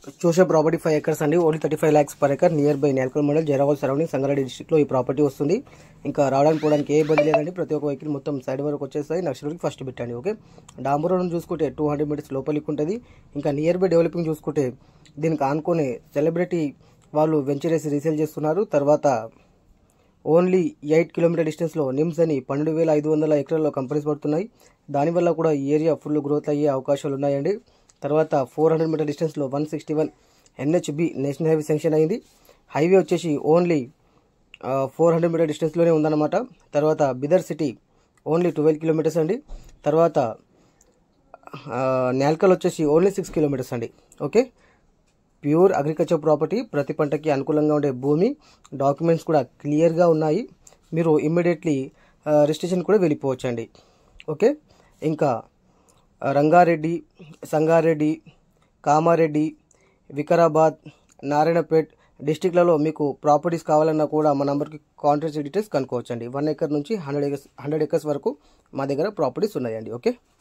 చూసే property five acres అండి only thirty five lakhs per acre near by Nelkal mandal Jaraval surrounding Sangareddy డిస్ట్రిక్ట్లో ఈ ప్రాపర్టీ వస్తుంది ఇంకా రావడానికి పోవడానికి ఏ ఇబ్బంది లేదండి ప్రతి ఒక్క వెహికల్ మొత్తం సైడ్ వరకు వచ్చేస్తాయి నక్షత్రాలకి ఫస్ట్ పెట్టండి ఓకే డాంబర్ రోడ్ చూసుకుంటే టూ హండ్రెడ్ మీటర్స్ లోపలికి ఉంటుంది ఇంకా నియర్ బై డెవలపింగ్ చూసుకుంటే దీనికి ఆనుకునే సెలబ్రిటీ వాళ్ళు వెంచర్ వేసి రీసేల్ చేస్తున్నారు తర్వాత ఓన్లీ ఎయిట్ కిలోమీటర్ డిస్టెన్స్లో నిమ్స్ అని పన్నెండు వేల ఐదు వందల ఎకరాల్లో కంపెనీస్ పడుతున్నాయి దానివల్ల కూడా ఈ ఏరియా ఫుల్ గ్రోత్ అయ్యే అవకాశాలు ఉన్నాయండి తర్వాత ఫోర్ హండ్రెడ్ మీటర్ డిస్టెన్స్లో one sixty one NHB national highway sanction అయింది హైవే వచ్చేసి ఓన్లీ ఫోర్ హండ్రెడ్ మీటర్ డిస్టెన్స్లోనే ఉందన్నమాట తర్వాత Bidar city only twelve kilometres అండి తర్వాత నేల్కల్ వచ్చేసి ఓన్లీ సిక్స్ కిలోమీటర్స్ అండి ఓకే ప్యూర్ అగ్రికల్చర్ ప్రాపర్టీ ప్రతి పంటకి అనుకూలంగా ఉండే భూమి డాక్యుమెంట్స్ కూడా క్లియర్గా ఉన్నాయి మీరు ఇమ్మీడియట్లీ రిజిస్ట్రేషన్ కూడా వెళ్ళిపోవచ్చండి ఓకే ఇంకా ఆ, రంగారెడ్డి సంగారెడ్డి కామారెడ్డి వికారాబాద్ నారాయణపేట్ డిస్టిక్లలో మీకు ప్రాపర్టీస్ కావాలన్నా కూడా మా నంబర్కి కాంటాక్ట్ డీటెయిల్స్ కనుక్కోవచ్చండి వన్ ఎకర్ నుంచి హండ్రెడ్ ఎకర్స్ హండ్రెడ్ ఎకర్స్ వరకు మా దగ్గర ప్రాపర్టీస్ ఉన్నాయండి ఓకే